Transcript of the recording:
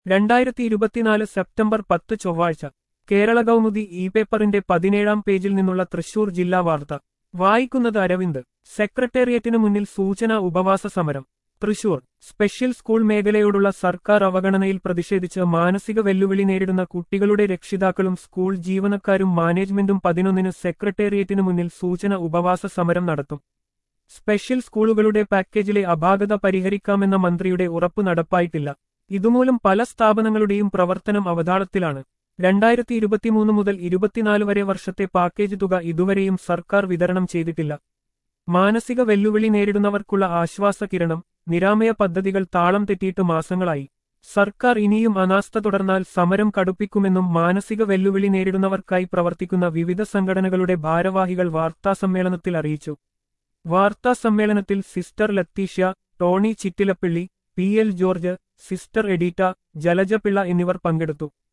രണ്ടായിരത്തി ഇരുപത്തിനാല് സെപ്റ്റംബർ പത്ത് ചൊവ്വാഴ്ച കേരള കൗമുദി ഇ പേപ്പറിന്റെ പതിനേഴാം പേജിൽ നിന്നുള്ള തൃശൂർ ജില്ലാ വാർത്ത വായിക്കുന്നത് അരവിന്ദ് സെക്രട്ടേറിയറ്റിനു മുന്നിൽ സൂചന ഉപവാസ സമരം തൃശൂർ സ്പെഷ്യൽ സ്കൂൾ മേഖലയോടുള്ള സർക്കാർ അവഗണനയിൽ പ്രതിഷേധിച്ച് മാനസിക വെല്ലുവിളി നേരിടുന്ന കുട്ടികളുടെ രക്ഷിതാക്കളും സ്കൂൾ ജീവനക്കാരും മാനേജ്മെന്റും പതിനൊന്നിന് സെക്രട്ടേറിയറ്റിനു മുന്നിൽ സൂചന ഉപവാസ സമരം നടത്തും സ്പെഷ്യൽ സ്കൂളുകളുടെ പാക്കേജിലെ അപാകത പരിഹരിക്കാമെന്ന മന്ത്രിയുടെ ഉറപ്പ് നടപ്പായിട്ടില്ല ഇതുമൂലം പല സ്ഥാപനങ്ങളുടെയും പ്രവർത്തനം അവതാളത്തിലാണ് രണ്ടായിരത്തി ഇരുപത്തിമൂന്ന് മുതൽ ഇരുപത്തിനാല് വരെ വർഷത്തെ പാക്കേജ് തുക ഇതുവരെയും സർക്കാർ വിതരണം ചെയ്തിട്ടില്ല മാനസിക വെല്ലുവിളി നേരിടുന്നവർക്കുള്ള ആശ്വാസ കിരണം നിരാമയ പദ്ധതികൾ താളം തെറ്റിയിട്ട് മാസങ്ങളായി സർക്കാർ ഇനിയും അനാസ്ഥ തുടർന്നാൽ സമരം കടുപ്പിക്കുമെന്നും മാനസിക വെല്ലുവിളി നേരിടുന്നവർക്കായി പ്രവർത്തിക്കുന്ന വിവിധ സംഘടനകളുടെ ഭാരവാഹികൾ വാർത്താസമ്മേളനത്തിൽ അറിയിച്ചു വാർത്താസമ്മേളനത്തിൽ sister Letitia Tony Chittilappilly P L George sister Edita Jalajapillai എന്നിവർ പങ്കെടുത്തു